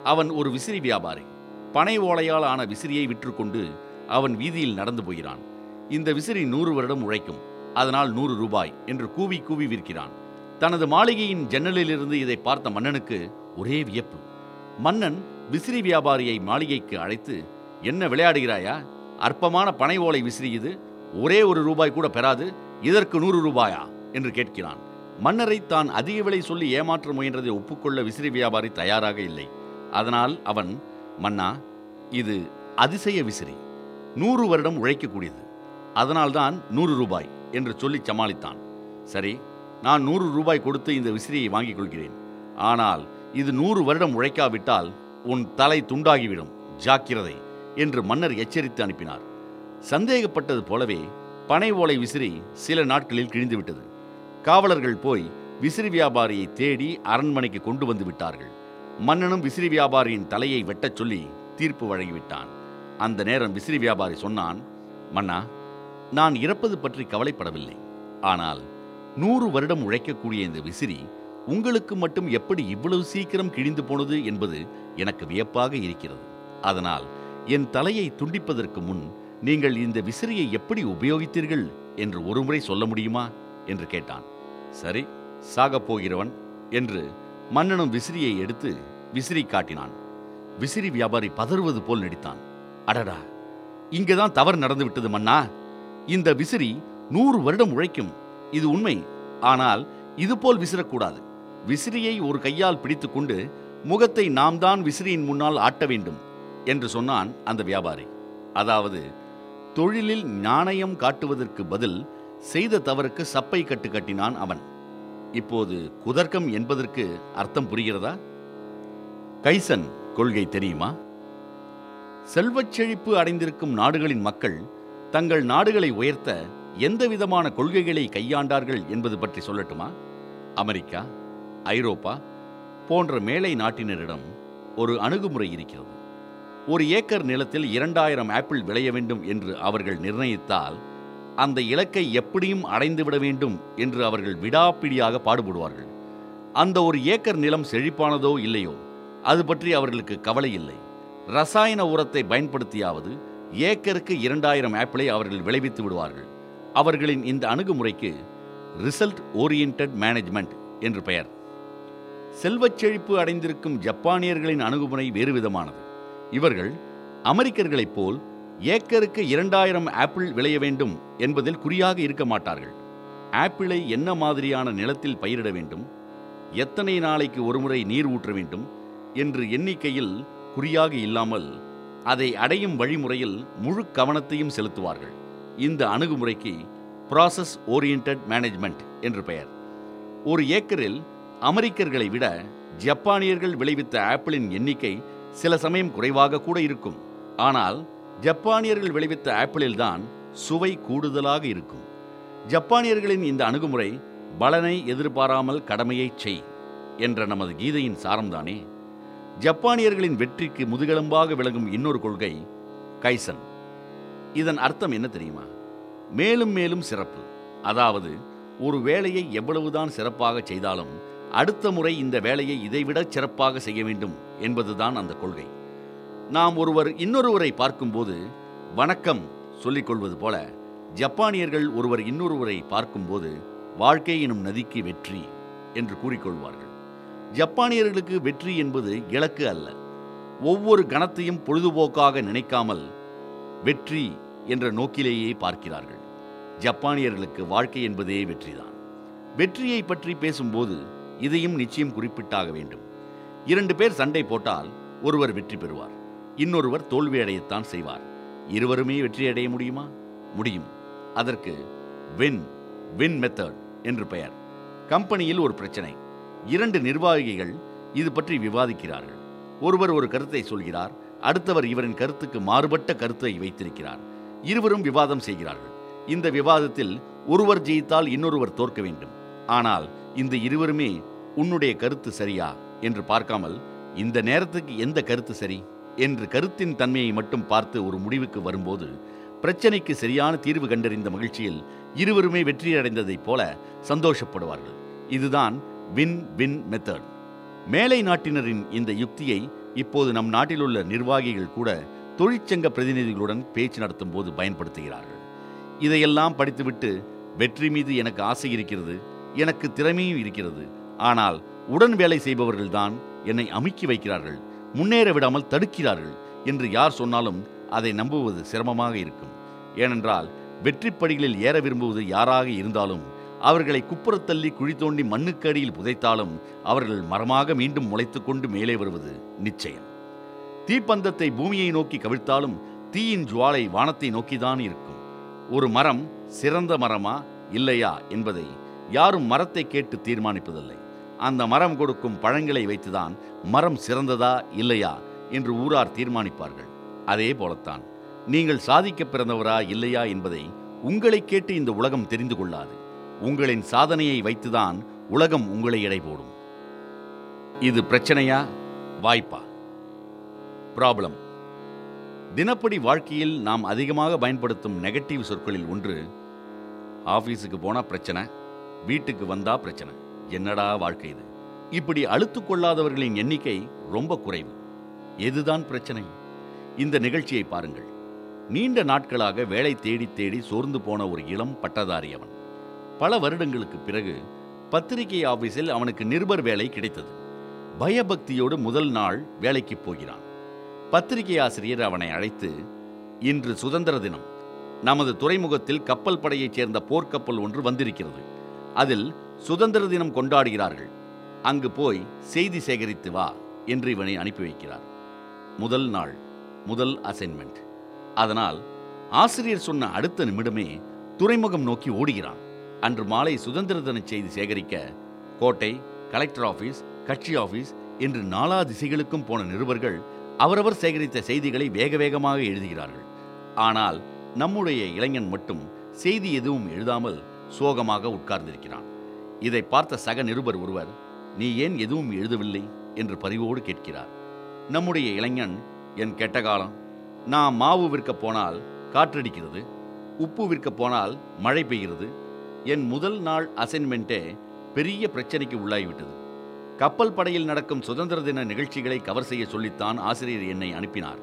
அவன் ஒரு விசிறி வியாபாரி பனை ஓலையால் ஆன விசிறியை விற்றுக்கொண்டு அவன் வீதியில் நடந்து போகிறான் இந்த விசிறி நூறு வருடம் உழைக்கும் அதனால் நூறு ரூபாய் என்று கூவி கூவி விற்கிறான் தனது மாளிகையின் ஜன்னலிலிருந்து இதை பார்த்த மன்னனுக்கு ஒரே வியப்பு மன்னன் விசிறி வியாபாரியை மாளிகைக்கு அழைத்து என்ன விளையாடுகிறாயா அற்பமான பனை ஓலை விசிறி இது ஒரே ஒரு ரூபாய் கூட பெறாது இதற்கு நூறு ரூபாயா என்று கேட்கிறான் மன்னரை தான் அதிக விலை சொல்லி ஏமாற்ற முயன்றதை ஒப்புக்கொள்ள விசிறி வியாபாரி தயாராக இல்லை அதனால் அவன் மன்னா இது அதிசய விசிறி நூறு வருடம் உழைக்கக்கூடியது அதனால்தான் நூறு ரூபாய் என்று சொல்லி சமாளித்தான் சரி நான் நூறு ரூபாய் கொடுத்து இந்த விசிறியை வாங்கிக் கொள்கிறேன் ஆனால் இது நூறு வருடம் உழைக்காவிட்டால் உன் தலை துண்டாகிவிடும் ஜாக்கிரதை என்று மன்னர் எச்சரித்து அனுப்பினார் சந்தேகப்பட்டது போலவே பனை ஓலை விசிறி சில நாட்களில் கிழிந்துவிட்டது காவலர்கள் போய் விசிறி வியாபாரியை தேடி அரண்மனைக்கு கொண்டு வந்து விட்டார்கள் மன்னனும் விசிறி வியாபாரியின் தலையை வெட்டச் சொல்லி தீர்ப்பு வழங்கிவிட்டான் அந்த நேரம் விசிறி வியாபாரி சொன்னான் மன்னா நான் இறப்பது பற்றி கவலைப்படவில்லை ஆனால் நூறு வருடம் உழைக்கக்கூடிய இந்த விசிறி உங்களுக்கு மட்டும் எப்படி இவ்வளவு சீக்கிரம் கிழிந்து போனது என்பது எனக்கு வியப்பாக இருக்கிறது அதனால் என் தலையை துண்டிப்பதற்கு முன் நீங்கள் இந்த விசிறியை எப்படி உபயோகித்தீர்கள் என்று ஒருமுறை சொல்ல முடியுமா என்று கேட்டான் சரி சாகப் போகிறவன் என்று மன்னனும் விசிறியை எடுத்து விசிறி காட்டினான் விசிறி வியாபாரி பதறுவது போல் நடித்தான் அடடா இங்கதான் தவறு நடந்து விட்டது மன்னா இந்த விசிறி நூறு வருடம் உழைக்கும் இது உண்மை ஆனால் இதுபோல் விசிறக்கூடாது விசிறியை ஒரு கையால் பிடித்துக்கொண்டு முகத்தை நாம் தான் விசிறியின் முன்னால் ஆட்ட வேண்டும் என்று சொன்னான் அந்த வியாபாரி அதாவது தொழிலில் நாணயம் காட்டுவதற்கு பதில் செய்த தவறுக்கு சப்பை கட்டு கட்டினான் அவன் இப்போது குதர்க்கம் என்பதற்கு அர்த்தம் புரிகிறதா கைசன் கொள்கை தெரியுமா செல்வச் செழிப்பு அடைந்திருக்கும் நாடுகளின் மக்கள் தங்கள் நாடுகளை உயர்த்த எந்த விதமான கொள்கைகளை கையாண்டார்கள் என்பது பற்றி சொல்லட்டுமா அமெரிக்கா ஐரோப்பா போன்ற மேலை நாட்டினரிடம் ஒரு அணுகுமுறை இருக்கிறது ஒரு ஏக்கர் நிலத்தில் இரண்டாயிரம் ஆப்பிள் விளைய வேண்டும் என்று அவர்கள் நிர்ணயித்தால் அந்த இலக்கை எப்படியும் அடைந்துவிட வேண்டும் என்று அவர்கள் விடாப்பிடியாக பாடுபடுவார்கள் அந்த ஒரு ஏக்கர் நிலம் செழிப்பானதோ இல்லையோ அது பற்றி அவர்களுக்கு கவலை இல்லை ரசாயன உரத்தை பயன்படுத்தியாவது ஏக்கருக்கு இரண்டாயிரம் ஆப்பிளை அவர்கள் விளைவித்து விடுவார்கள் அவர்களின் இந்த அணுகுமுறைக்கு ரிசல்ட் ஓரியன்ட் மேனேஜ்மெண்ட் என்று பெயர் செல்வச் செழிப்பு அடைந்திருக்கும் ஜப்பானியர்களின் அணுகுமுறை வேறு விதமானது இவர்கள் அமெரிக்கர்களைப் போல் ஏக்கருக்கு இரண்டாயிரம் ஆப்பிள் விளைய வேண்டும் என்பதில் குறியாக இருக்க மாட்டார்கள் ஆப்பிளை என்ன மாதிரியான நிலத்தில் பயிரிட வேண்டும் எத்தனை நாளைக்கு ஒருமுறை நீர் ஊற்ற வேண்டும் என்று எண்ணிக்கையில் குறியாக இல்லாமல் அதை அடையும் வழிமுறையில் முழு கவனத்தையும் செலுத்துவார்கள் இந்த அணுகுமுறைக்கு ப்ராசஸ் ஓரியன்ட் மேனேஜ்மெண்ட் என்று பெயர் ஒரு ஏக்கரில் அமெரிக்கர்களை விட ஜப்பானியர்கள் விளைவித்த ஆப்பிளின் எண்ணிக்கை சில சமயம் குறைவாக கூட இருக்கும் ஆனால் ஜப்பானியர்கள் விளைவித்த ஆப்பிளில்தான் சுவை கூடுதலாக இருக்கும் ஜப்பானியர்களின் இந்த அணுகுமுறை பலனை எதிர்பாராமல் கடமையை செய் என்ற நமது கீதையின் சாரம்தானே ஜப்பானியர்களின் வெற்றிக்கு முதுகெலும்பாக விளங்கும் இன்னொரு கொள்கை கைசன் இதன் அர்த்தம் என்ன தெரியுமா மேலும் மேலும் சிறப்பு அதாவது ஒரு வேலையை எவ்வளவுதான் சிறப்பாக செய்தாலும் அடுத்த முறை இந்த வேலையை இதைவிட சிறப்பாக செய்ய வேண்டும் என்பதுதான் அந்த கொள்கை நாம் ஒருவர் இன்னொருவரை பார்க்கும்போது வணக்கம் சொல்லிக் கொள்வது போல ஜப்பானியர்கள் ஒருவர் இன்னொருவரை பார்க்கும்போது வாழ்க்கை எனும் நதிக்கு வெற்றி என்று கூறிக்கொள்வார்கள் ஜப்பானியர்களுக்கு வெற்றி என்பது இலக்கு அல்ல ஒவ்வொரு கணத்தையும் பொழுதுபோக்காக நினைக்காமல் வெற்றி என்ற நோக்கிலேயே பார்க்கிறார்கள் ஜப்பானியர்களுக்கு வாழ்க்கை என்பதே வெற்றிதான் வெற்றியை பற்றி பேசும்போது இதையும் நிச்சயம் குறிப்பிட்டாக வேண்டும் இரண்டு பேர் சண்டை போட்டால் ஒருவர் வெற்றி பெறுவார் இன்னொருவர் தோல்வி அடையத்தான் செய்வார் இருவருமே வெற்றி அடைய முடியுமா முடியும் அதற்கு வின் வின் மெத்தட் என்று பெயர் கம்பெனியில் ஒரு பிரச்சனை இரண்டு நிர்வாகிகள் இது பற்றி விவாதிக்கிறார்கள் ஒருவர் ஒரு கருத்தை சொல்கிறார் அடுத்தவர் இவரின் கருத்துக்கு மாறுபட்ட கருத்தை வைத்திருக்கிறார் இருவரும் விவாதம் செய்கிறார்கள் இந்த விவாதத்தில் ஒருவர் ஜெயித்தால் இன்னொருவர் தோற்க வேண்டும் ஆனால் இந்த இருவருமே உன்னுடைய கருத்து சரியா என்று பார்க்காமல் இந்த நேரத்துக்கு எந்த கருத்து சரி என்று கருத்தின் தன்மையை மட்டும் பார்த்து ஒரு முடிவுக்கு வரும்போது பிரச்சனைக்கு சரியான தீர்வு கண்டறிந்த மகிழ்ச்சியில் இருவருமே வெற்றியடைந்ததைப் போல சந்தோஷப்படுவார்கள் இதுதான் வின் வின் மெத்தட் மேலை நாட்டினரின் இந்த யுக்தியை இப்போது நம் நாட்டில் உள்ள நிர்வாகிகள் கூட தொழிற்சங்க பிரதிநிதிகளுடன் பேச்சு நடத்தும் போது பயன்படுத்துகிறார்கள் இதையெல்லாம் படித்துவிட்டு வெற்றி மீது எனக்கு ஆசை இருக்கிறது எனக்கு திறமையும் இருக்கிறது ஆனால் உடன் வேலை செய்பவர்கள்தான் என்னை அமுக்கி வைக்கிறார்கள் முன்னேற விடாமல் தடுக்கிறார்கள் என்று யார் சொன்னாலும் அதை நம்புவது சிரமமாக இருக்கும் ஏனென்றால் வெற்றிப்படிகளில் ஏற விரும்புவது யாராக இருந்தாலும் அவர்களை குப்புறத் தள்ளி குழி தோண்டி மண்ணுக்கு அடியில் புதைத்தாலும் அவர்கள் மரமாக மீண்டும் முளைத்துக்கொண்டு மேலே வருவது நிச்சயம் தீப்பந்தத்தை பூமியை நோக்கி கவிழ்த்தாலும் தீயின் ஜுவாலை வானத்தை நோக்கிதான் இருக்கும் ஒரு மரம் சிறந்த மரமா இல்லையா என்பதை யாரும் மரத்தை கேட்டு தீர்மானிப்பதில்லை அந்த மரம் கொடுக்கும் பழங்களை வைத்துதான் மரம் சிறந்ததா இல்லையா என்று ஊரார் தீர்மானிப்பார்கள் அதே போலத்தான் நீங்கள் சாதிக்க பிறந்தவரா இல்லையா என்பதை உங்களை கேட்டு இந்த உலகம் தெரிந்து கொள்ளாது உங்களின் சாதனையை வைத்துதான் உலகம் உங்களை எடை போடும் இது பிரச்சனையா வாய்ப்பா ப்ராப்ளம் தினப்படி வாழ்க்கையில் நாம் அதிகமாக பயன்படுத்தும் நெகட்டிவ் சொற்களில் ஒன்று ஆஃபீஸுக்கு போனால் பிரச்சனை வீட்டுக்கு வந்தா பிரச்சனை என்னடா வாழ்க்கை இது இப்படி அழுத்துக் கொள்ளாதவர்களின் எண்ணிக்கை ரொம்ப குறைவு எதுதான் பிரச்சனை இந்த நிகழ்ச்சியை பாருங்கள் நீண்ட நாட்களாக வேலை தேடி தேடி சோர்ந்து போன ஒரு இளம் பட்டதாரி அவன் பல வருடங்களுக்கு பிறகு பத்திரிகை ஆபீஸில் அவனுக்கு நிருபர் வேலை கிடைத்தது பயபக்தியோடு முதல் நாள் வேலைக்கு போகிறான் பத்திரிகை ஆசிரியர் அவனை அழைத்து இன்று சுதந்திர தினம் நமது துறைமுகத்தில் கப்பல் படையைச் சேர்ந்த போர்க்கப்பல் ஒன்று வந்திருக்கிறது அதில் சுதந்திர தினம் கொண்டாடுகிறார்கள் அங்கு போய் செய்தி சேகரித்து வா என்று இவனை அனுப்பி வைக்கிறார் முதல் நாள் முதல் அசைன்மெண்ட் அதனால் ஆசிரியர் சொன்ன அடுத்த நிமிடமே துறைமுகம் நோக்கி ஓடுகிறான் அன்று மாலை சுதந்திர தின செய்தி சேகரிக்க கோட்டை கலெக்டர் ஆபீஸ் கட்சி ஆபீஸ் என்று நாலா திசைகளுக்கும் போன நிருபர்கள் அவரவர் சேகரித்த செய்திகளை வேக வேகமாக எழுதுகிறார்கள் ஆனால் நம்முடைய இளைஞன் மட்டும் செய்தி எதுவும் எழுதாமல் சோகமாக உட்கார்ந்திருக்கிறான் இதை பார்த்த சக நிருபர் ஒருவர் நீ ஏன் எதுவும் எழுதவில்லை என்று பரிவோடு கேட்கிறார் நம்முடைய இளைஞன் என் கெட்ட காலம் நான் மாவு விற்க போனால் காற்றடிக்கிறது உப்பு விற்க போனால் மழை பெய்கிறது என் முதல் நாள் அசைன்மெண்ட்டே பெரிய பிரச்சனைக்கு உள்ளாகிவிட்டது கப்பல் படையில் நடக்கும் சுதந்திர தின நிகழ்ச்சிகளை கவர் செய்ய சொல்லித்தான் ஆசிரியர் என்னை அனுப்பினார்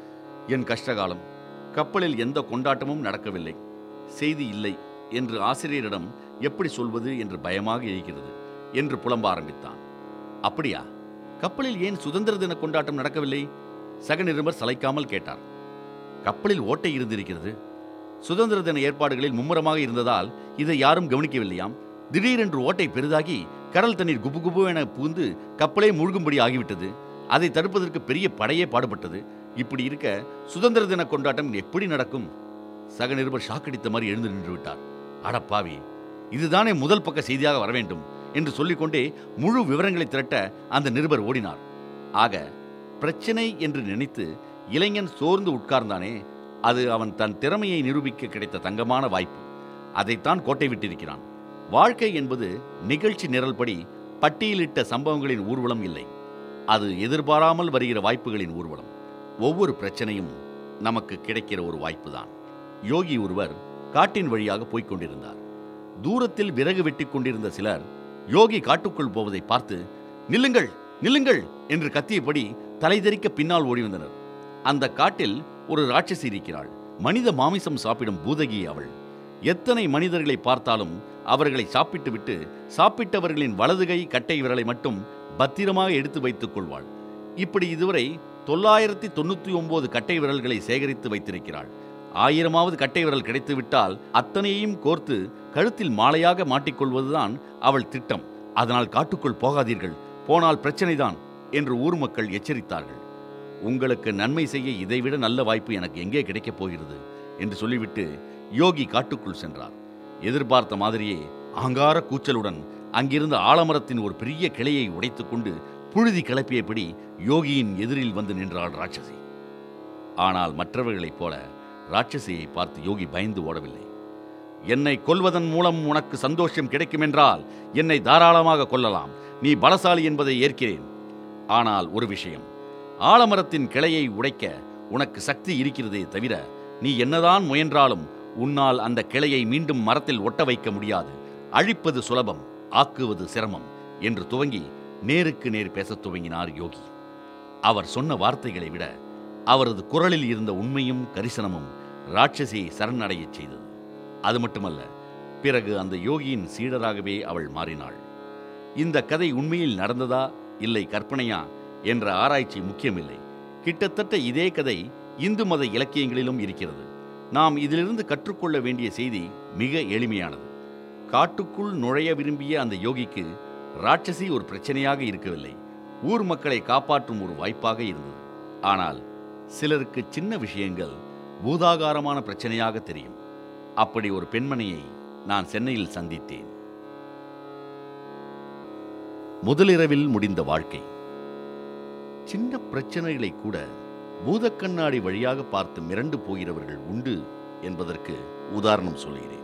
என் கஷ்டகாலம் கப்பலில் எந்த கொண்டாட்டமும் நடக்கவில்லை செய்தி இல்லை என்று ஆசிரியரிடம் எப்படி சொல்வது என்று பயமாக இருக்கிறது என்று புலம்ப ஆரம்பித்தான் அப்படியா கப்பலில் ஏன் சுதந்திர தின கொண்டாட்டம் நடக்கவில்லை சக நிருபர் சளைக்காமல் கேட்டார் கப்பலில் ஓட்டை இருந்திருக்கிறது சுதந்திர தின ஏற்பாடுகளில் மும்முரமாக இருந்ததால் இதை யாரும் கவனிக்கவில்லையாம் திடீரென்று ஓட்டை பெரிதாகி கடல் தண்ணீர் குபு குபு என புகுந்து கப்பலே மூழ்கும்படி ஆகிவிட்டது அதை தடுப்பதற்கு பெரிய படையே பாடுபட்டது இப்படி இருக்க சுதந்திர தின கொண்டாட்டம் எப்படி நடக்கும் சக நிருபர் ஷாக்கடித்த மாதிரி எழுந்து நின்று விட்டார் அடப்பாவி இதுதானே முதல் பக்க செய்தியாக வர வேண்டும் என்று சொல்லிக்கொண்டே முழு விவரங்களை திரட்ட அந்த நிருபர் ஓடினார் ஆக பிரச்சனை என்று நினைத்து இளைஞன் சோர்ந்து உட்கார்ந்தானே அது அவன் தன் திறமையை நிரூபிக்க கிடைத்த தங்கமான வாய்ப்பு அதைத்தான் கோட்டை விட்டிருக்கிறான் வாழ்க்கை என்பது நிகழ்ச்சி நிரல்படி பட்டியலிட்ட சம்பவங்களின் ஊர்வலம் இல்லை அது எதிர்பாராமல் வருகிற வாய்ப்புகளின் ஊர்வலம் ஒவ்வொரு பிரச்சனையும் நமக்கு கிடைக்கிற ஒரு வாய்ப்புதான் யோகி ஒருவர் காட்டின் வழியாக போய்க் கொண்டிருந்தார் தூரத்தில் விறகு வெட்டிக் கொண்டிருந்த சிலர் யோகி காட்டுக்குள் போவதை பார்த்து நில்லுங்கள் நில்லுங்கள் என்று கத்தியபடி தலைதெறிக்க பின்னால் ஓடி வந்தனர் அந்த காட்டில் ஒரு ராட்சசி இருக்கிறாள் மனித மாமிசம் சாப்பிடும் பூதகி அவள் எத்தனை மனிதர்களை பார்த்தாலும் அவர்களை சாப்பிட்டுவிட்டு சாப்பிட்டவர்களின் வலது கை கட்டை விரலை மட்டும் பத்திரமாக எடுத்து வைத்துக் கொள்வாள் இப்படி இதுவரை தொள்ளாயிரத்தி தொண்ணூத்தி ஒன்பது கட்டை விரல்களை சேகரித்து வைத்திருக்கிறாள் ஆயிரமாவது கட்டை விரல் கிடைத்துவிட்டால் அத்தனையையும் கோர்த்து கழுத்தில் மாலையாக மாட்டிக்கொள்வதுதான் அவள் திட்டம் அதனால் காட்டுக்குள் போகாதீர்கள் போனால் பிரச்சனைதான் என்று ஊர் மக்கள் எச்சரித்தார்கள் உங்களுக்கு நன்மை செய்ய இதைவிட நல்ல வாய்ப்பு எனக்கு எங்கே கிடைக்கப் போகிறது என்று சொல்லிவிட்டு யோகி காட்டுக்குள் சென்றார் எதிர்பார்த்த மாதிரியே ஆங்கார கூச்சலுடன் அங்கிருந்த ஆலமரத்தின் ஒரு பெரிய கிளையை உடைத்துக்கொண்டு புழுதி கிளப்பியபடி யோகியின் எதிரில் வந்து நின்றாள் ராட்சசி ஆனால் மற்றவர்களைப் போல ராட்சசியை பார்த்து யோகி பயந்து ஓடவில்லை என்னை கொல்வதன் மூலம் உனக்கு சந்தோஷம் கிடைக்குமென்றால் என்னை தாராளமாக கொல்லலாம் நீ பலசாலி என்பதை ஏற்கிறேன் ஆனால் ஒரு விஷயம் ஆலமரத்தின் கிளையை உடைக்க உனக்கு சக்தி இருக்கிறதே தவிர நீ என்னதான் முயன்றாலும் உன்னால் அந்த கிளையை மீண்டும் மரத்தில் ஒட்ட வைக்க முடியாது அழிப்பது சுலபம் ஆக்குவது சிரமம் என்று துவங்கி நேருக்கு நேர் பேசத் துவங்கினார் யோகி அவர் சொன்ன வார்த்தைகளை விட அவரது குரலில் இருந்த உண்மையும் கரிசனமும் ராட்சசியை சரணடையச் செய்தது அது மட்டுமல்ல பிறகு அந்த யோகியின் சீடராகவே அவள் மாறினாள் இந்த கதை உண்மையில் நடந்ததா இல்லை கற்பனையா என்ற ஆராய்ச்சி முக்கியமில்லை கிட்டத்தட்ட இதே கதை இந்து மத இலக்கியங்களிலும் இருக்கிறது நாம் இதிலிருந்து கற்றுக்கொள்ள வேண்டிய செய்தி மிக எளிமையானது காட்டுக்குள் நுழைய விரும்பிய அந்த யோகிக்கு ராட்சசி ஒரு பிரச்சனையாக இருக்கவில்லை ஊர் மக்களை காப்பாற்றும் ஒரு வாய்ப்பாக இருந்தது ஆனால் சிலருக்கு சின்ன விஷயங்கள் பூதாகாரமான பிரச்சனையாக தெரியும் அப்படி ஒரு பெண்மணியை நான் சென்னையில் சந்தித்தேன் முதலிரவில் முடிந்த வாழ்க்கை சின்ன பிரச்சனைகளை கூட பூதக்கண்ணாடி வழியாக பார்த்து மிரண்டு போகிறவர்கள் உண்டு என்பதற்கு உதாரணம் சொல்கிறேன்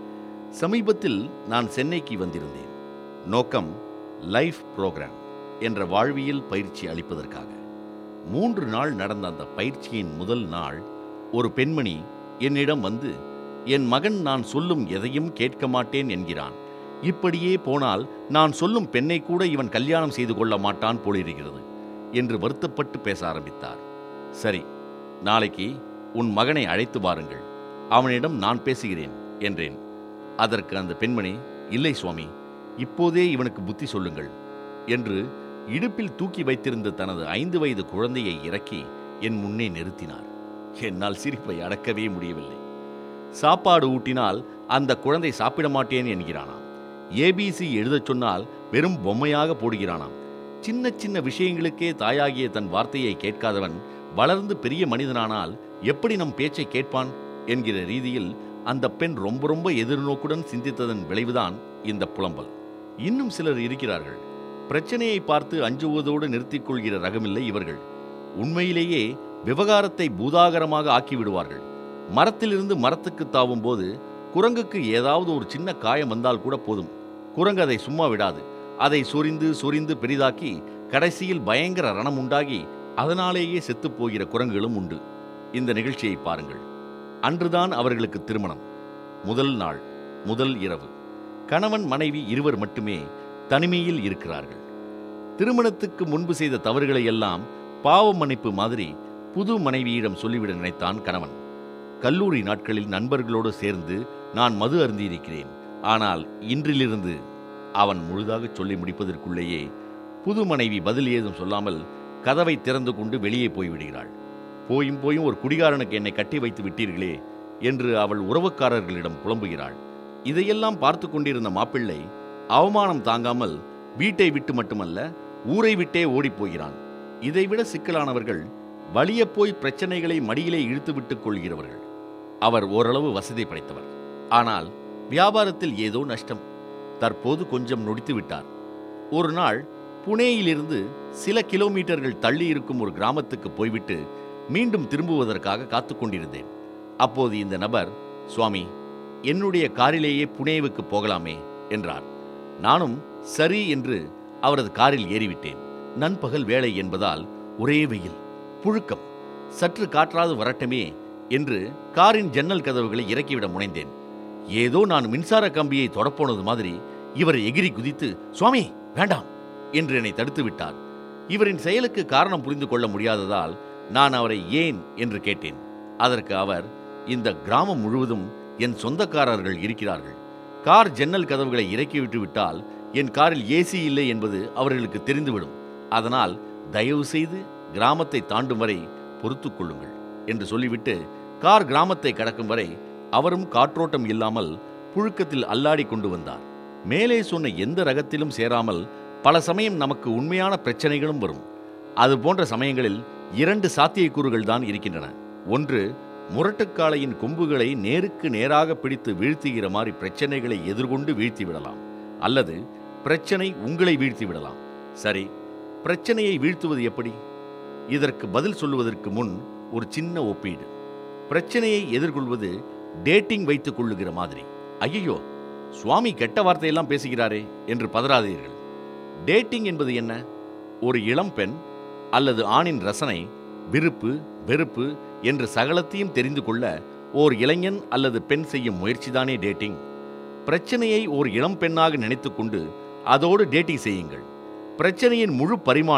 சமீபத்தில் நான் சென்னைக்கு வந்திருந்தேன் நோக்கம் லைஃப் புரோகிராம் என்ற வாழ்வியல் பயிற்சி அளிப்பதற்காக மூன்று நாள் நடந்த அந்த பயிற்சியின் முதல் நாள் ஒரு பெண்மணி என்னிடம் வந்து என் மகன் நான் சொல்லும் எதையும் கேட்க மாட்டேன் என்கிறான் இப்படியே போனால் நான் சொல்லும் பெண்ணை கூட இவன் கல்யாணம் செய்து கொள்ள மாட்டான் போலிருக்கிறது என்று வருத்தப்பட்டு பேச ஆரம்பித்தார் சரி நாளைக்கு உன் மகனை அழைத்து வாருங்கள் அவனிடம் நான் பேசுகிறேன் என்றேன் அதற்கு அந்த பெண்மணி இல்லை சுவாமி இப்போதே இவனுக்கு புத்தி சொல்லுங்கள் என்று இடுப்பில் தூக்கி வைத்திருந்த தனது ஐந்து வயது குழந்தையை இறக்கி என் முன்னே நிறுத்தினார் என்னால் சிரிப்பை அடக்கவே முடியவில்லை சாப்பாடு ஊட்டினால் அந்த குழந்தை சாப்பிட மாட்டேன் என்கிறானாம் ஏபிசி எழுதச் சொன்னால் வெறும் பொம்மையாக போடுகிறானாம் சின்ன சின்ன விஷயங்களுக்கே தாயாகிய தன் வார்த்தையை கேட்காதவன் வளர்ந்து பெரிய மனிதனானால் எப்படி நம் பேச்சை கேட்பான் என்கிற ரீதியில் அந்த பெண் ரொம்ப ரொம்ப எதிர்நோக்குடன் சிந்தித்ததன் விளைவுதான் இந்த புலம்பல் இன்னும் சிலர் இருக்கிறார்கள் பிரச்சனையை பார்த்து அஞ்சுவதோடு நிறுத்திக் கொள்கிற ரகமில்லை இவர்கள் உண்மையிலேயே விவகாரத்தை பூதாகரமாக ஆக்கிவிடுவார்கள் மரத்திலிருந்து மரத்துக்கு தாவும் போது குரங்குக்கு ஏதாவது ஒரு சின்ன காயம் வந்தால் கூட போதும் குரங்கு அதை சும்மா விடாது அதை சொரிந்து சொரிந்து பெரிதாக்கி கடைசியில் பயங்கர ரணம் உண்டாகி அதனாலேயே செத்துப் போகிற குரங்குகளும் உண்டு இந்த நிகழ்ச்சியை பாருங்கள் அன்றுதான் அவர்களுக்கு திருமணம் முதல் நாள் முதல் இரவு கணவன் மனைவி இருவர் மட்டுமே தனிமையில் இருக்கிறார்கள் திருமணத்துக்கு முன்பு செய்த தவறுகளை எல்லாம் பாவ மன்னிப்பு மாதிரி புது மனைவியிடம் சொல்லிவிட நினைத்தான் கணவன் கல்லூரி நாட்களில் நண்பர்களோடு சேர்ந்து நான் மது அருந்தியிருக்கிறேன் ஆனால் இன்றிலிருந்து அவன் முழுதாக சொல்லி முடிப்பதற்குள்ளேயே புது மனைவி பதில் ஏதும் சொல்லாமல் கதவை திறந்து கொண்டு வெளியே போய்விடுகிறாள் போயும் போயும் ஒரு குடிகாரனுக்கு என்னை கட்டி வைத்து விட்டீர்களே என்று அவள் உறவுக்காரர்களிடம் புலம்புகிறாள் இதையெல்லாம் பார்த்து கொண்டிருந்த மாப்பிள்ளை அவமானம் தாங்காமல் வீட்டை விட்டு மட்டுமல்ல ஊரை விட்டே ஓடிப் போகிறான் இதைவிட சிக்கலானவர்கள் வலியப் போய் பிரச்சனைகளை மடியிலே இழுத்து விட்டுக் கொள்கிறவர்கள் அவர் ஓரளவு வசதி படைத்தவர் ஆனால் வியாபாரத்தில் ஏதோ நஷ்டம் தற்போது கொஞ்சம் நொடித்து விட்டார் ஒரு நாள் புனேயிலிருந்து சில கிலோமீட்டர்கள் தள்ளி இருக்கும் ஒரு கிராமத்துக்கு போய்விட்டு மீண்டும் திரும்புவதற்காக காத்து கொண்டிருந்தேன் அப்போது இந்த நபர் சுவாமி என்னுடைய காரிலேயே புனேவுக்கு போகலாமே என்றார் நானும் சரி என்று அவரது காரில் ஏறிவிட்டேன் நண்பகல் வேலை என்பதால் ஒரே வெயில் புழுக்கம் சற்று காற்றாது வரட்டுமே என்று காரின் ஜன்னல் கதவுகளை இறக்கிவிட முனைந்தேன் ஏதோ நான் மின்சார கம்பியை தொடப்போனது மாதிரி இவர் எகிரி குதித்து சுவாமி வேண்டாம் என்று என்னை தடுத்து விட்டார் இவரின் செயலுக்கு காரணம் புரிந்து கொள்ள முடியாததால் நான் அவரை ஏன் என்று கேட்டேன் அதற்கு அவர் இந்த கிராமம் முழுவதும் என் சொந்தக்காரர்கள் இருக்கிறார்கள் கார் ஜன்னல் கதவுகளை இறக்கிவிட்டு விட்டால் என் காரில் ஏசி இல்லை என்பது அவர்களுக்கு தெரிந்துவிடும் அதனால் தயவு செய்து கிராமத்தை தாண்டும் வரை பொறுத்துக் கொள்ளுங்கள் என்று சொல்லிவிட்டு கார் கிராமத்தை கடக்கும் வரை அவரும் காற்றோட்டம் இல்லாமல் புழுக்கத்தில் அல்லாடி கொண்டு வந்தார் மேலே சொன்ன எந்த ரகத்திலும் சேராமல் பல சமயம் நமக்கு உண்மையான பிரச்சனைகளும் வரும் அது போன்ற சமயங்களில் இரண்டு சாத்தியக்கூறுகள் தான் இருக்கின்றன ஒன்று முரட்டுக்காளையின் கொம்புகளை நேருக்கு நேராக பிடித்து வீழ்த்துகிற மாதிரி பிரச்சனைகளை எதிர்கொண்டு வீழ்த்தி விடலாம் அல்லது பிரச்சனை உங்களை வீழ்த்தி விடலாம் சரி பிரச்சனையை வீழ்த்துவது எப்படி இதற்கு பதில் சொல்லுவதற்கு முன் ஒரு சின்ன ஒப்பீடு பிரச்சனையை எதிர்கொள்வது டேட்டிங் வைத்துக் கொள்ளுகிற மாதிரி ஐயோ சுவாமி கெட்ட வார்த்தையெல்லாம் பேசுகிறாரே என்று பதறாதீர்கள் டேட்டிங் என்பது என்ன ஒரு இளம் பெண் அல்லது ஆணின் ரசனை விருப்பு வெறுப்பு என்று சகலத்தையும் தெரிந்து கொள்ள ஓர் இளைஞன் அல்லது பெண் செய்யும் முயற்சிதானே டேட்டிங் பிரச்சனையை ஓர் இளம் பெண்ணாக நினைத்துக்கொண்டு அதோடு டேட்டிங் செய்யுங்கள் பிரச்சனையின் முழு பரிமாணம்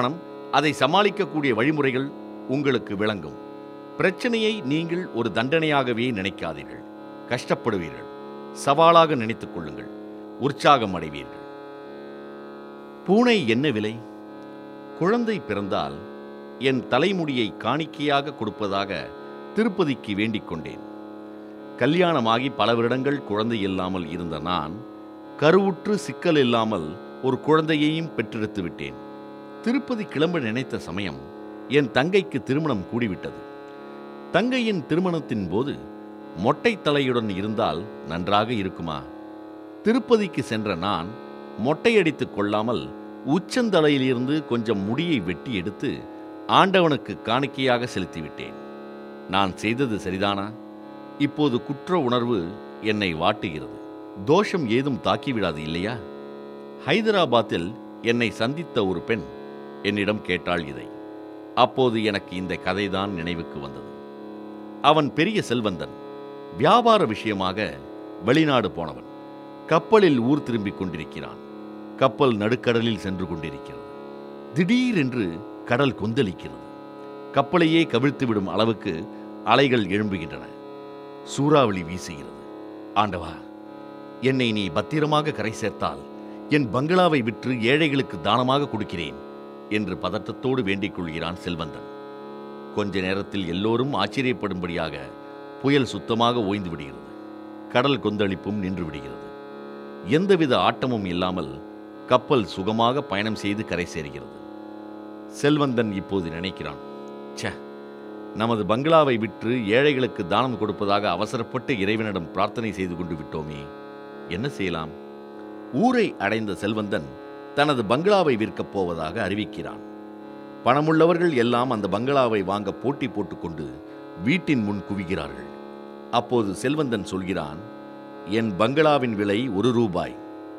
அதை சமாளிக்கக்கூடிய வழிமுறைகள் உங்களுக்கு விளங்கும் பிரச்சனையை நீங்கள் ஒரு தண்டனையாகவே நினைக்காதீர்கள் கஷ்டப்படுவீர்கள் சவாலாக நினைத்துக் கொள்ளுங்கள் உற்சாகம் அடைவீர்கள் பூனை என்ன விலை குழந்தை பிறந்தால் என் தலைமுடியை காணிக்கையாக கொடுப்பதாக திருப்பதிக்கு வேண்டிக் கொண்டேன் கல்யாணமாகி பல வருடங்கள் குழந்தை இல்லாமல் இருந்த நான் கருவுற்று சிக்கல் இல்லாமல் ஒரு குழந்தையையும் பெற்றெடுத்து விட்டேன் திருப்பதி கிளம்ப நினைத்த சமயம் என் தங்கைக்கு திருமணம் கூடிவிட்டது தங்கையின் திருமணத்தின் போது மொட்டை தலையுடன் இருந்தால் நன்றாக இருக்குமா திருப்பதிக்கு சென்ற நான் மொட்டையடித்துக் கொள்ளாமல் உச்சந்தலையிலிருந்து கொஞ்சம் முடியை வெட்டி எடுத்து ஆண்டவனுக்கு காணிக்கையாக செலுத்திவிட்டேன் நான் செய்தது சரிதானா இப்போது குற்ற உணர்வு என்னை வாட்டுகிறது தோஷம் ஏதும் தாக்கிவிடாது இல்லையா ஹைதராபாத்தில் என்னை சந்தித்த ஒரு பெண் என்னிடம் கேட்டாள் இதை அப்போது எனக்கு இந்த கதைதான் நினைவுக்கு வந்தது அவன் பெரிய செல்வந்தன் வியாபார விஷயமாக வெளிநாடு போனவன் கப்பலில் ஊர் திரும்பிக் கொண்டிருக்கிறான் கப்பல் நடுக்கடலில் சென்று கொண்டிருக்கிறது திடீரென்று கடல் கொந்தளிக்கிறது கப்பலையே கவிழ்த்துவிடும் அளவுக்கு அலைகள் எழும்புகின்றன சூறாவளி வீசுகிறது ஆண்டவா என்னை நீ பத்திரமாக கரை சேர்த்தால் என் பங்களாவை விற்று ஏழைகளுக்கு தானமாக கொடுக்கிறேன் என்று பதட்டத்தோடு வேண்டிக் கொள்கிறான் செல்வந்தன் கொஞ்ச நேரத்தில் எல்லோரும் ஆச்சரியப்படும்படியாக புயல் சுத்தமாக ஓய்ந்து விடுகிறது கடல் கொந்தளிப்பும் நின்று விடுகிறது எந்தவித ஆட்டமும் இல்லாமல் கப்பல் சுகமாக பயணம் செய்து கரை சேர்கிறது செல்வந்தன் இப்போது நினைக்கிறான் ச்சே நமது பங்களாவை விற்று ஏழைகளுக்கு தானம் கொடுப்பதாக அவசரப்பட்டு இறைவனிடம் பிரார்த்தனை செய்து கொண்டு விட்டோமே என்ன செய்யலாம் ஊரை அடைந்த செல்வந்தன் தனது பங்களாவை விற்கப் போவதாக அறிவிக்கிறான் பணமுள்ளவர்கள் எல்லாம் அந்த பங்களாவை வாங்க போட்டி போட்டுக்கொண்டு வீட்டின் முன் குவிகிறார்கள் அப்போது செல்வந்தன் சொல்கிறான் என் பங்களாவின் விலை ஒரு ரூபாய்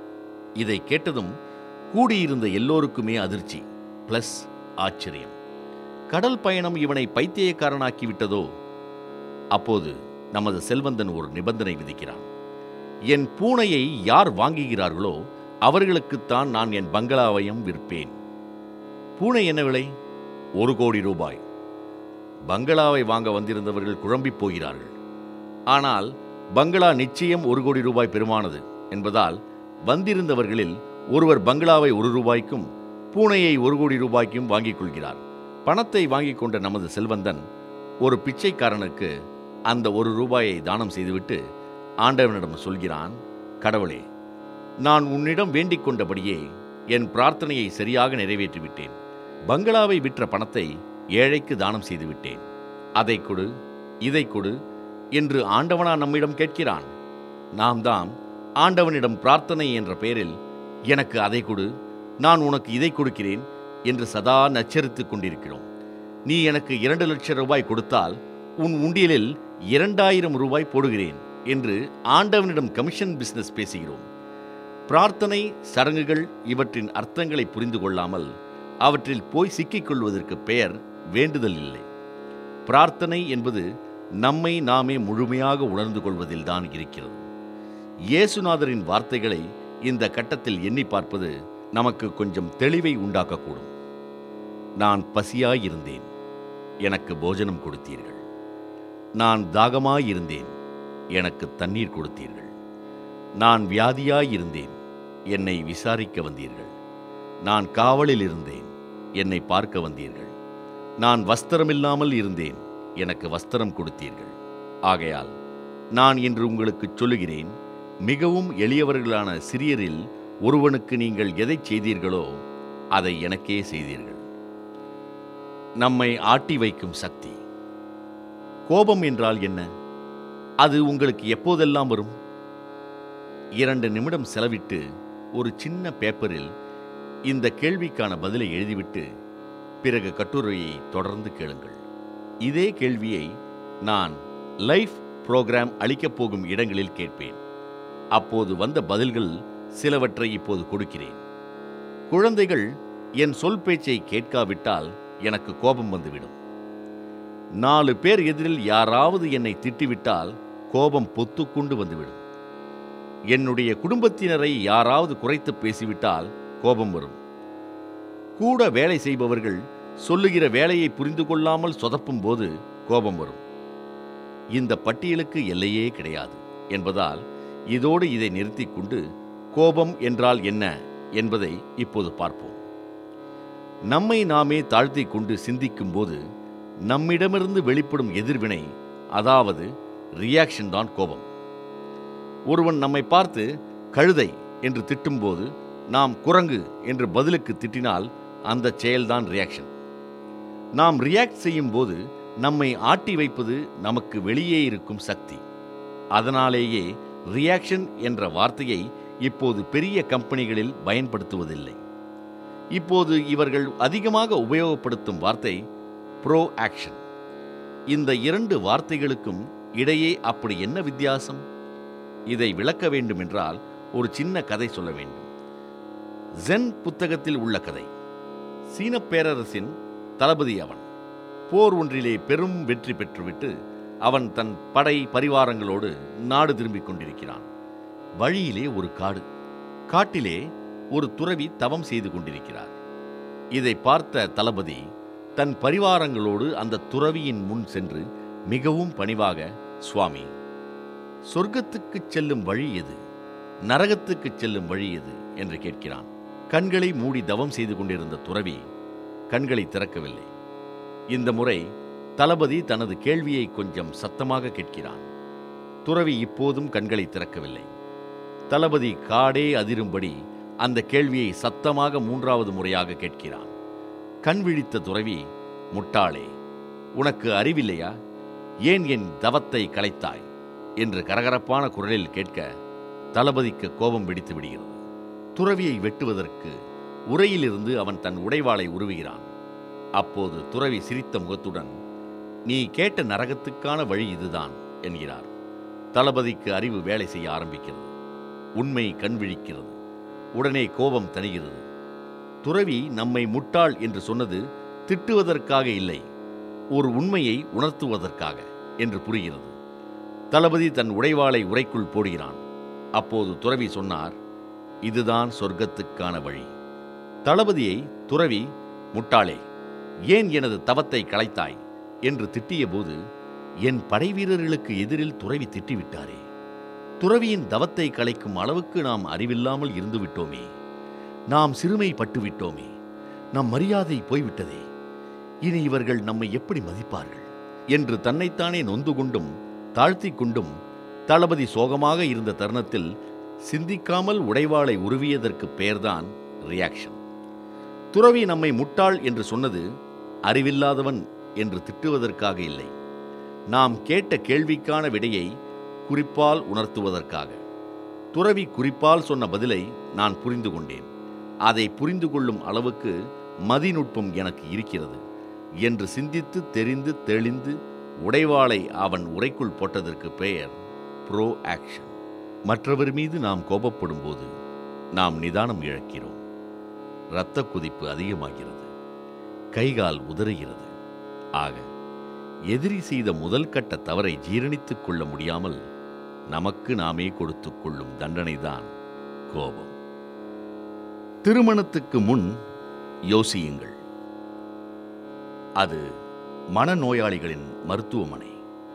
இதை கேட்டதும் கூடியிருந்த எல்லோருக்குமே அதிர்ச்சி பிளஸ் ஆச்சரியம் கடல் பயணம் இவனை பைத்தியக்காரனாக்கி விட்டதோ அப்போது நமது செல்வந்தன் ஒரு நிபந்தனை விதிக்கிறான் என் பூனையை யார் வாங்குகிறார்களோ அவர்களுக்குத்தான் நான் என் பங்களாவையும் விற்பேன் பூனை என்ன விலை ஒரு கோடி ரூபாய் பங்களாவை வாங்க வந்திருந்தவர்கள் குழம்பிப் போகிறார்கள் ஆனால் பங்களா நிச்சயம் ஒரு கோடி ரூபாய் பெருமானது என்பதால் வந்திருந்தவர்களில் ஒருவர் பங்களாவை ஒரு ரூபாய்க்கும் பூனையை ஒரு கோடி ரூபாய்க்கும் வாங்கிக் கொள்கிறார் பணத்தை வாங்கிக் கொண்ட நமது செல்வந்தன் ஒரு பிச்சைக்காரனுக்கு அந்த ஒரு ரூபாயை தானம் செய்துவிட்டு ஆண்டவனிடம் சொல்கிறான் கடவுளே நான் உன்னிடம் வேண்டிக் கொண்டபடியே என் பிரார்த்தனையை சரியாக நிறைவேற்றிவிட்டேன் பங்களாவை விற்ற பணத்தை ஏழைக்கு தானம் செய்துவிட்டேன் அதை கொடு இதை கொடு என்று ஆண்டவனா நம்மிடம் கேட்கிறான் நாம் தாம் ஆண்டவனிடம் பிரார்த்தனை என்ற பெயரில் எனக்கு அதை கொடு நான் உனக்கு இதை கொடுக்கிறேன் என்று சதா நச்சரித்துக் கொண்டிருக்கிறோம் நீ எனக்கு இரண்டு லட்சம் ரூபாய் கொடுத்தால் உன் உண்டியலில் இரண்டாயிரம் ரூபாய் போடுகிறேன் என்று ஆண்டவனிடம் கமிஷன் பிசினஸ் பேசுகிறோம் பிரார்த்தனை சடங்குகள் இவற்றின் அர்த்தங்களை புரிந்து கொள்ளாமல் அவற்றில் போய் சிக்கிக் கொள்வதற்கு பெயர் வேண்டுதல் இல்லை பிரார்த்தனை என்பது நம்மை நாமே முழுமையாக உணர்ந்து கொள்வதில்தான் இருக்கிறது இயேசுநாதரின் வார்த்தைகளை இந்த கட்டத்தில் எண்ணி பார்ப்பது நமக்கு கொஞ்சம் தெளிவை உண்டாக்கக்கூடும் நான் பசியாயிருந்தேன் எனக்கு போஜனம் கொடுத்தீர்கள் நான் தாகமாயிருந்தேன் எனக்கு தண்ணீர் கொடுத்தீர்கள் நான் வியாதியாயிருந்தேன் என்னை விசாரிக்க வந்தீர்கள் நான் காவலில் இருந்தேன் என்னை பார்க்க வந்தீர்கள் நான் வஸ்திரமில்லாமல் இருந்தேன் எனக்கு வஸ்திரம் கொடுத்தீர்கள் ஆகையால் நான் இன்று உங்களுக்கு சொல்லுகிறேன் மிகவும் எளியவர்களான சிறியரில் ஒருவனுக்கு நீங்கள் எதை செய்தீர்களோ அதை எனக்கே செய்தீர்கள் நம்மை ஆட்டி வைக்கும் சக்தி கோபம் என்றால் என்ன அது உங்களுக்கு எப்போதெல்லாம் வரும் இரண்டு நிமிடம் செலவிட்டு ஒரு சின்ன பேப்பரில் இந்த கேள்விக்கான பதிலை எழுதிவிட்டு பிறகு கட்டுரையை தொடர்ந்து கேளுங்கள் இதே கேள்வியை நான் லைஃப் புரோகிராம் அளிக்கப் போகும் இடங்களில் கேட்பேன் அப்போது வந்த பதில்கள் சிலவற்றை இப்போது கொடுக்கிறேன் குழந்தைகள் என் சொல் பேச்சை கேட்காவிட்டால் எனக்கு கோபம் வந்துவிடும் நாலு பேர் எதிரில் யாராவது என்னை திட்டிவிட்டால் கோபம் பொத்துக்கொண்டு வந்துவிடும் என்னுடைய குடும்பத்தினரை யாராவது குறைத்து பேசிவிட்டால் கோபம் வரும் கூட வேலை செய்பவர்கள் சொல்லுகிற வேலையை புரிந்து கொள்ளாமல் சொதப்பும் போது கோபம் வரும் இந்த பட்டியலுக்கு எல்லையே கிடையாது என்பதால் இதோடு இதை நிறுத்திக் கொண்டு கோபம் என்றால் என்ன என்பதை இப்போது பார்ப்போம் நம்மை நாமே தாழ்த்திக் கொண்டு சிந்திக்கும் போது நம்மிடமிருந்து வெளிப்படும் எதிர்வினை அதாவது ரியாக்ஷன் தான் கோபம் ஒருவன் நம்மை பார்த்து கழுதை என்று திட்டும்போது நாம் குரங்கு என்று பதிலுக்கு திட்டினால் அந்த செயல்தான் ரியாக்ஷன் நாம் ரியாக்ட் செய்யும் போது நம்மை ஆட்டி வைப்பது நமக்கு வெளியே இருக்கும் சக்தி அதனாலேயே ரியாக்ஷன் என்ற வார்த்தையை இப்போது பெரிய கம்பெனிகளில் பயன்படுத்துவதில்லை இப்போது இவர்கள் அதிகமாக உபயோகப்படுத்தும் வார்த்தை ப்ரோ ஆக்ஷன் இந்த இரண்டு வார்த்தைகளுக்கும் இடையே அப்படி என்ன வித்தியாசம் இதை விளக்க வேண்டுமென்றால் ஒரு சின்ன கதை சொல்ல வேண்டும் ஜென் புத்தகத்தில் உள்ள கதை சீனப் பேரரசின் தளபதி அவன் போர் ஒன்றிலே பெரும் வெற்றி பெற்றுவிட்டு அவன் தன் படை பரிவாரங்களோடு நாடு திரும்பிக் கொண்டிருக்கிறான் வழியிலே ஒரு காடு காட்டிலே ஒரு துறவி தவம் செய்து கொண்டிருக்கிறார் இதை பார்த்த தளபதி தன் பரிவாரங்களோடு அந்த துறவியின் முன் சென்று மிகவும் பணிவாக சுவாமி சொர்க்கத்துக்குச் செல்லும் வழி எது நரகத்துக்குச் செல்லும் வழி எது என்று கேட்கிறான் கண்களை மூடி தவம் செய்து கொண்டிருந்த துறவி கண்களை திறக்கவில்லை இந்த முறை தளபதி தனது கேள்வியை கொஞ்சம் சத்தமாக கேட்கிறான் துறவி இப்போதும் கண்களை திறக்கவில்லை தளபதி காடே அதிரும்படி அந்த கேள்வியை சத்தமாக மூன்றாவது முறையாக கேட்கிறான் கண் விழித்த துறவி முட்டாளே உனக்கு அறிவில்லையா ஏன் என் தவத்தை கலைத்தாய் என்று கரகரப்பான குரலில் கேட்க தளபதிக்கு கோபம் வெடித்து விடுகிறது துறவியை வெட்டுவதற்கு உரையிலிருந்து அவன் தன் உடைவாளை உருவுகிறான் அப்போது துறவி சிரித்த முகத்துடன் நீ கேட்ட நரகத்துக்கான வழி இதுதான் என்கிறார் தளபதிக்கு அறிவு வேலை செய்ய ஆரம்பிக்கிறது உண்மை கண் விழிக்கிறது உடனே கோபம் தணிகிறது துறவி நம்மை முட்டாள் என்று சொன்னது திட்டுவதற்காக இல்லை ஒரு உண்மையை உணர்த்துவதற்காக என்று புரிகிறது தளபதி தன் உடைவாளை உரைக்குள் போடுகிறான் அப்போது துறவி சொன்னார் இதுதான் சொர்க்கத்துக்கான வழி தளபதியை துறவி முட்டாளே ஏன் எனது தவத்தை கலைத்தாய் என்று திட்டியபோது என் படைவீரர்களுக்கு எதிரில் துறவி திட்டிவிட்டாரே துறவியின் தவத்தை கலைக்கும் அளவுக்கு நாம் அறிவில்லாமல் இருந்து விட்டோமே நாம் சிறுமை பட்டுவிட்டோமே நம் மரியாதை போய்விட்டதே இனி இவர்கள் நம்மை எப்படி மதிப்பார்கள் என்று தன்னைத்தானே நொந்து கொண்டும் தாழ்த்திக் கொண்டும் தளபதி சோகமாக இருந்த தருணத்தில் சிந்திக்காமல் உடைவாளை உருவியதற்கு பெயர்தான் ரியாக்ஷன் துறவி நம்மை முட்டாள் என்று சொன்னது அறிவில்லாதவன் என்று திட்டுவதற்காக இல்லை நாம் கேட்ட கேள்விக்கான விடையை குறிப்பால் உணர்த்துவதற்காக துறவி குறிப்பால் சொன்ன பதிலை நான் புரிந்து கொண்டேன் அதை புரிந்து கொள்ளும் அளவுக்கு மதிநுட்பம் எனக்கு இருக்கிறது என்று சிந்தித்து தெரிந்து தெளிந்து உடைவாளை அவன் உரைக்குள் போட்டதற்கு பெயர் ப்ரோ ஆக்ஷன் மற்றவர் மீது நாம் கோபப்படும் போது நாம் நிதானம் இழக்கிறோம் இரத்த குதிப்பு அதிகமாகிறது கைகால் உதறுகிறது ஆக எதிரி செய்த முதல் கட்ட தவறை ஜீரணித்துக் கொள்ள முடியாமல் நமக்கு நாமே கொடுத்துக் கொள்ளும் தண்டனைதான் கோபம் திருமணத்துக்கு முன் யோசியுங்கள் அது மனநோயாளிகளின் மருத்துவமனை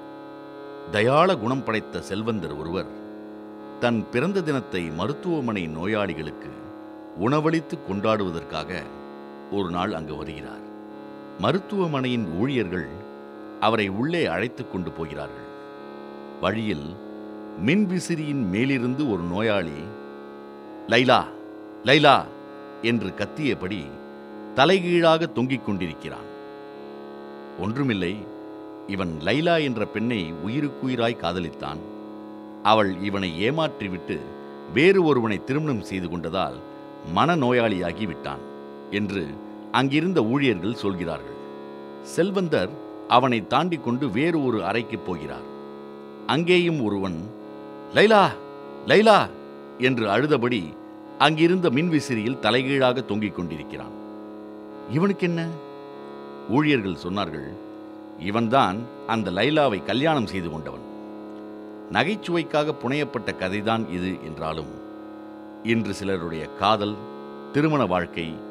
தயாள குணம் படைத்த செல்வந்தர் ஒருவர் தன் பிறந்த தினத்தை மருத்துவமனை நோயாளிகளுக்கு உணவளித்து கொண்டாடுவதற்காக ஒரு நாள் அங்கு வருகிறார் மருத்துவமனையின் ஊழியர்கள் அவரை உள்ளே அழைத்துக் கொண்டு போகிறார்கள் வழியில் மின்விசிறியின் மேலிருந்து ஒரு நோயாளி லைலா லைலா என்று கத்தியபடி தலைகீழாக தொங்கிக் கொண்டிருக்கிறான் ஒன்றுமில்லை இவன் லைலா என்ற பெண்ணை உயிருக்குயிராய் காதலித்தான் அவள் இவனை ஏமாற்றிவிட்டு வேறு ஒருவனை திருமணம் செய்து கொண்டதால் மனநோயாளியாகி விட்டான் என்று அங்கிருந்த ஊழியர்கள் சொல்கிறார்கள் செல்வந்தர் அவனை தாண்டி கொண்டு வேறு ஒரு அறைக்கு போகிறார் அங்கேயும் ஒருவன் லைலா லைலா என்று அழுதபடி அங்கிருந்த மின்விசிறியில் தலைகீழாக தொங்கிக் கொண்டிருக்கிறான் இவனுக்கு என்ன ஊழியர்கள் சொன்னார்கள் இவன்தான் அந்த லைலாவை கல்யாணம் செய்து கொண்டவன் நகைச்சுவைக்காக புனையப்பட்ட கதைதான் இது என்றாலும் இன்று சிலருடைய காதல் திருமண வாழ்க்கை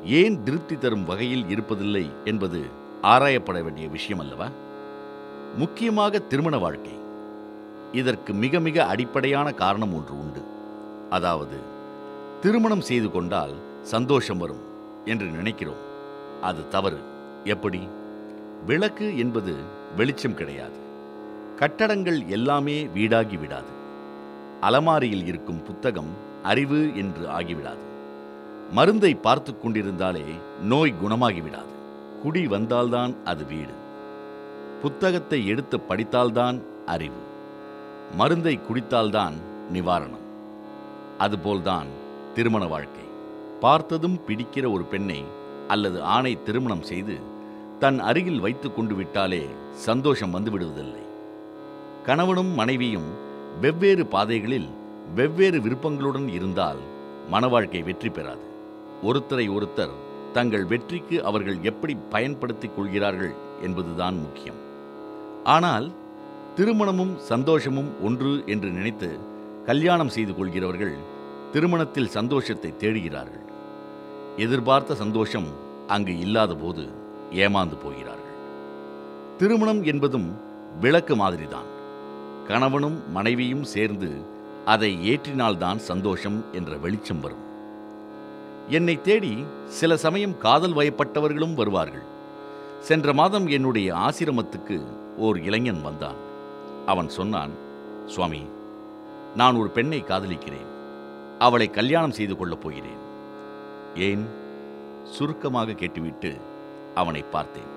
ஏன் திருப்தி தரும் வகையில் இருப்பதில்லை என்பது ஆராயப்பட வேண்டிய விஷயம் அல்லவா முக்கியமாக திருமண வாழ்க்கை இதற்கு மிக மிக அடிப்படையான காரணம் ஒன்று உண்டு அதாவது திருமணம் செய்து கொண்டால் சந்தோஷம் வரும் என்று நினைக்கிறோம் அது தவறு எப்படி விளக்கு என்பது வெளிச்சம் கிடையாது கட்டடங்கள் எல்லாமே வீடாகி விடாது அலமாரியில் இருக்கும் புத்தகம் அறிவு என்று ஆகிவிடாது மருந்தை பார்த்து கொண்டிருந்தாலே நோய் குணமாகிவிடாது குடி வந்தால்தான் அது வீடு புத்தகத்தை எடுத்து படித்தால்தான் அறிவு மருந்தை குடித்தால்தான் நிவாரணம் அதுபோல்தான் திருமண வாழ்க்கை பார்த்ததும் பிடிக்கிற ஒரு பெண்ணை அல்லது ஆணை திருமணம் செய்து தன் அருகில் வைத்து கொண்டு விட்டாலே சந்தோஷம் வந்து விடுவதில்லை கணவனும் மனைவியும் வெவ்வேறு பாதைகளில் வெவ்வேறு விருப்பங்களுடன் இருந்தால் மணவாழ்க்கை வெற்றி பெறாது ஒருத்தரை ஒருத்தர் தங்கள் வெற்றிக்கு அவர்கள் எப்படி பயன்படுத்திக் கொள்கிறார்கள் என்பதுதான் முக்கியம் ஆனால் திருமணமும் சந்தோஷமும் ஒன்று என்று நினைத்து கல்யாணம் செய்து கொள்கிறவர்கள் திருமணத்தில் சந்தோஷத்தை தேடுகிறார்கள் எதிர்பார்த்த சந்தோஷம் அங்கு இல்லாத போது ஏமாந்து போகிறார்கள் திருமணம் என்பதும் விளக்கு மாதிரிதான் கணவனும் மனைவியும் சேர்ந்து அதை ஏற்றினால்தான் சந்தோஷம் என்ற வெளிச்சம் வரும் என்னை தேடி சில சமயம் காதல் வயப்பட்டவர்களும் வருவார்கள் சென்ற மாதம் என்னுடைய ஆசிரமத்துக்கு ஓர் இளைஞன் வந்தான் அவன் சொன்னான் சுவாமி நான் ஒரு பெண்ணை காதலிக்கிறேன் அவளை கல்யாணம் செய்து கொள்ளப் போகிறேன் ஏன் சுருக்கமாக கேட்டுவிட்டு அவனை பார்த்தேன்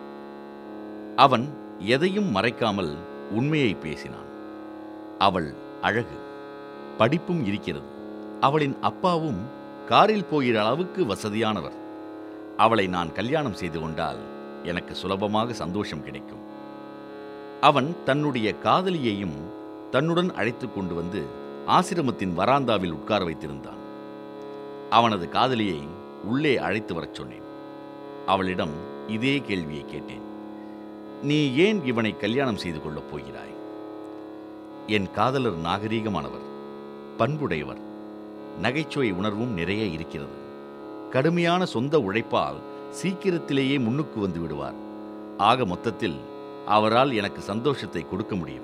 அவன் எதையும் மறைக்காமல் உண்மையை பேசினான் அவள் அழகு படிப்பும் இருக்கிறது அவளின் அப்பாவும் காரில் போகிற அளவுக்கு வசதியானவர் அவளை நான் கல்யாணம் செய்து கொண்டால் எனக்கு சுலபமாக சந்தோஷம் கிடைக்கும் அவன் தன்னுடைய காதலியையும் தன்னுடன் அழைத்து கொண்டு வந்து ஆசிரமத்தின் வராந்தாவில் உட்கார வைத்திருந்தான் அவனது காதலியை உள்ளே அழைத்து வரச் சொன்னேன் அவளிடம் இதே கேள்வியை கேட்டேன் நீ ஏன் இவனை கல்யாணம் செய்து கொள்ளப் போகிறாய் என் காதலர் நாகரீகமானவர் பண்புடையவர் நகைச்சுவை உணர்வும் நிறைய இருக்கிறது கடுமையான சொந்த உழைப்பால் சீக்கிரத்திலேயே முன்னுக்கு வந்து விடுவார் ஆக மொத்தத்தில் அவரால் எனக்கு சந்தோஷத்தை கொடுக்க முடியும்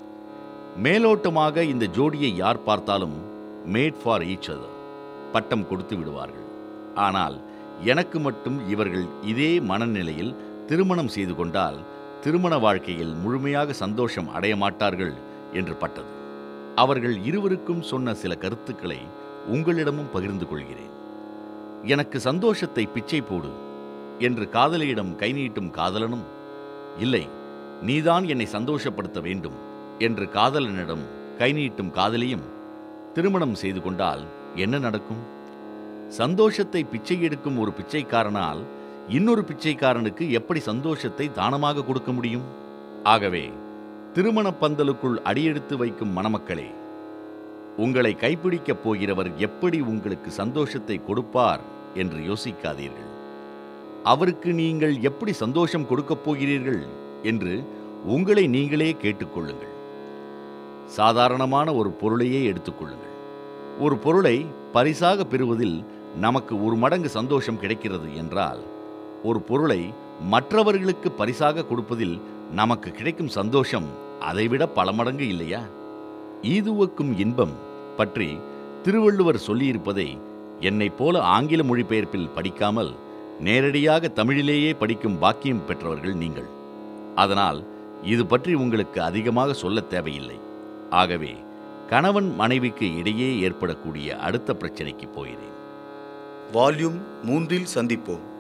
மேலோட்டமாக இந்த ஜோடியை யார் பார்த்தாலும் மேட் ஃபார் ஈச் அதர் பட்டம் கொடுத்து விடுவார்கள் ஆனால் எனக்கு மட்டும் இவர்கள் இதே மனநிலையில் திருமணம் செய்து கொண்டால் திருமண வாழ்க்கையில் முழுமையாக சந்தோஷம் அடைய மாட்டார்கள் என்று பட்டது அவர்கள் இருவருக்கும் சொன்ன சில கருத்துக்களை உங்களிடமும் பகிர்ந்து கொள்கிறேன் எனக்கு சந்தோஷத்தை பிச்சை போடு என்று காதலியிடம் கை நீட்டும் காதலனும் இல்லை நீதான் என்னை சந்தோஷப்படுத்த வேண்டும் என்று காதலனிடம் கை நீட்டும் காதலியும் திருமணம் செய்து கொண்டால் என்ன நடக்கும் சந்தோஷத்தை பிச்சை எடுக்கும் ஒரு பிச்சைக்காரனால் இன்னொரு பிச்சைக்காரனுக்கு எப்படி சந்தோஷத்தை தானமாக கொடுக்க முடியும் ஆகவே திருமணப் பந்தலுக்குள் அடியெடுத்து வைக்கும் மணமக்களே உங்களை கைப்பிடிக்கப் போகிறவர் எப்படி உங்களுக்கு சந்தோஷத்தை கொடுப்பார் என்று யோசிக்காதீர்கள் அவருக்கு நீங்கள் எப்படி சந்தோஷம் கொடுக்கப் போகிறீர்கள் என்று உங்களை நீங்களே கேட்டுக்கொள்ளுங்கள் சாதாரணமான ஒரு பொருளையே எடுத்துக்கொள்ளுங்கள் ஒரு பொருளை பரிசாக பெறுவதில் நமக்கு ஒரு மடங்கு சந்தோஷம் கிடைக்கிறது என்றால் ஒரு பொருளை மற்றவர்களுக்கு பரிசாக கொடுப்பதில் நமக்கு கிடைக்கும் சந்தோஷம் அதைவிட பல மடங்கு இல்லையா ஈதுவக்கும் இன்பம் பற்றி திருவள்ளுவர் சொல்லியிருப்பதை என்னைப் போல ஆங்கில மொழிபெயர்ப்பில் படிக்காமல் நேரடியாக தமிழிலேயே படிக்கும் பாக்கியம் பெற்றவர்கள் நீங்கள் அதனால் இது பற்றி உங்களுக்கு அதிகமாக சொல்லத் தேவையில்லை ஆகவே கணவன் மனைவிக்கு இடையே ஏற்படக்கூடிய அடுத்த பிரச்சனைக்கு போகிறேன் வால்யூம் மூன்றில் சந்திப்போம்